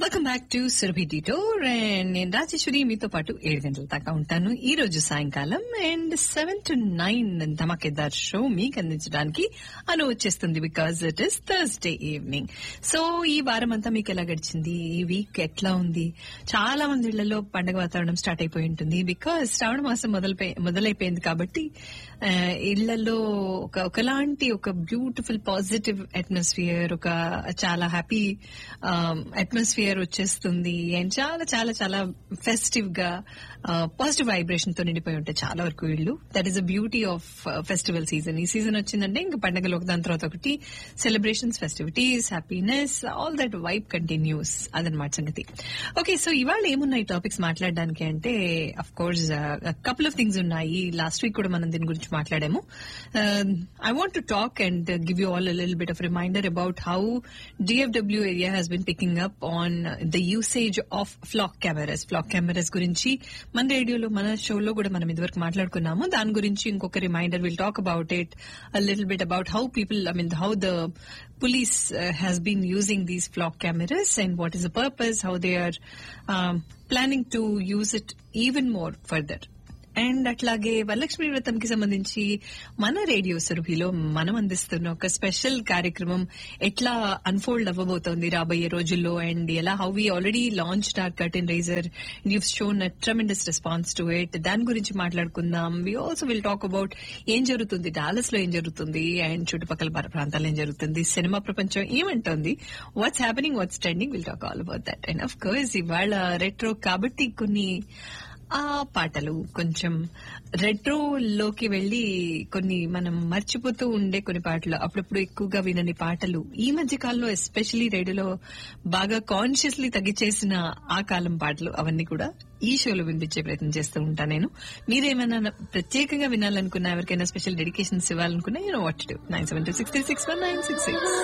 Welcome back to Surabhi detour and నేను రాజేశ్వరి మీతో పాటు ఏడు గంటల దాకా ఉంటాను ఈ రోజు సాయంకాలం అండ్ సెవెన్ టు నైన్ ధమాకేదార్ షో మీకు అందించడానికి అను వచ్చేస్తుంది because it is Thursday evening so ఈ వారం అంతా మీకు ఎలా గడిచింది ఈ వీక్ ఎట్లా ఉంది చాలా మంది ఇళ్లలో పండగ వాతావరణం స్టార్ట్ అయిపోయి ఉంటుంది బికాజ్ శ్రావణ మాసం మొదలైపోయి మొదలైపోయింది కాబట్టి ఆ, ఇళ్లలో ఒక ఒకలాంటి ఒక బ్యూటిఫుల్ పాజిటివ్ అట్మాస్ఫియర్ ఒక చాలా హ్యాపీ అట్మాస్ఫియర్ వచ్చేస్తుంది అండ్ చాలా చాలా చాలా ఫెస్టివ్ గా పాజిటివ్ వైబ్రేషన్ తో నిండిపోయి ఉంటాయి చాలా వరకు ఇళ్ళు that is a beauty of festival season ఈ సీజన్ వచ్చిందంటే ఇంకా పండగలు ఒక దాని తర్వాత ఒకటి celebrations festivities happiness all that vibe continues అదనమాట సంగతి ఓకే సో ఇవాళ ఏమున్నాయి టాపిక్స్ మాట్లాడడానికి అంటే of course couple of things ఉన్నాయి లాస్ట్ వీక్ కూడా మనం దీని గురించి మాట్లాడాము I want to talk and give you all lil bit of reminder about how DFW area has been picking up on the usage of Flock cameras Flock cameras గురించి మన రేడియోలో మన షోలో కూడా మనం ఇదివరకు మాట్లాడుకున్నాము దాని గురించి ఇంకొక reminder will talk about it little bit about how people I mean how the police uh, has been using these flock cameras and what is the purpose, how they are um, planning to use it even more further. And అట్లాగే వరలక్ష్మి వ్రతంకి సంబంధించి మన radio సురభిలో మనం అందిస్తున్న ఒక special కార్యక్రమం ఎట్లా unfold అవ్వబోతోంది రాబోయే రోజుల్లో అండ్ ఎలా how we already launch our curtain raiser you've shown a tremendous response to it దాని గురించి మాట్లాడుకుందాం we also will talk about ఏం జరుగుతుంది డాలస్ లో ఏం జరుగుతుంది అండ్ చుట్టుపక్కల పర- ప్రాంతాల్లో ఏం జరుగుతుంది సినిమా ప్రపంచం ఏమంటోంది what's happening what's trending will talk all about that and of course ఇవాళ రెట్రో కాబట్టి కొన్ని ఆ పాటలు కొంచెం రెట్రో లోకి వెళ్లి కొన్ని మనం మర్చిపోతూ ఉండే కొన్ని పాటలు అప్పుడప్పుడు ఎక్కువగా వినని పాటలు ఈ మధ్య కాలంలో ఎస్పెషలీ రేడియోలో బాగా కాన్షియస్లీ తగ్గిచేసిన ఆ కాలం పాటలు అవన్నీ కూడా ఈ షోలో వినిపించే ప్రయత్నం చేస్తూ ఉంటా నేను మీరేమైనా ప్రత్యేకంగా వినాలనుకున్నా ఎవరికైనా స్పెషల్ డెడికేషన్స్ ఇవ్వాలనుకున్నా నేను what nine seven two six three six one nine six six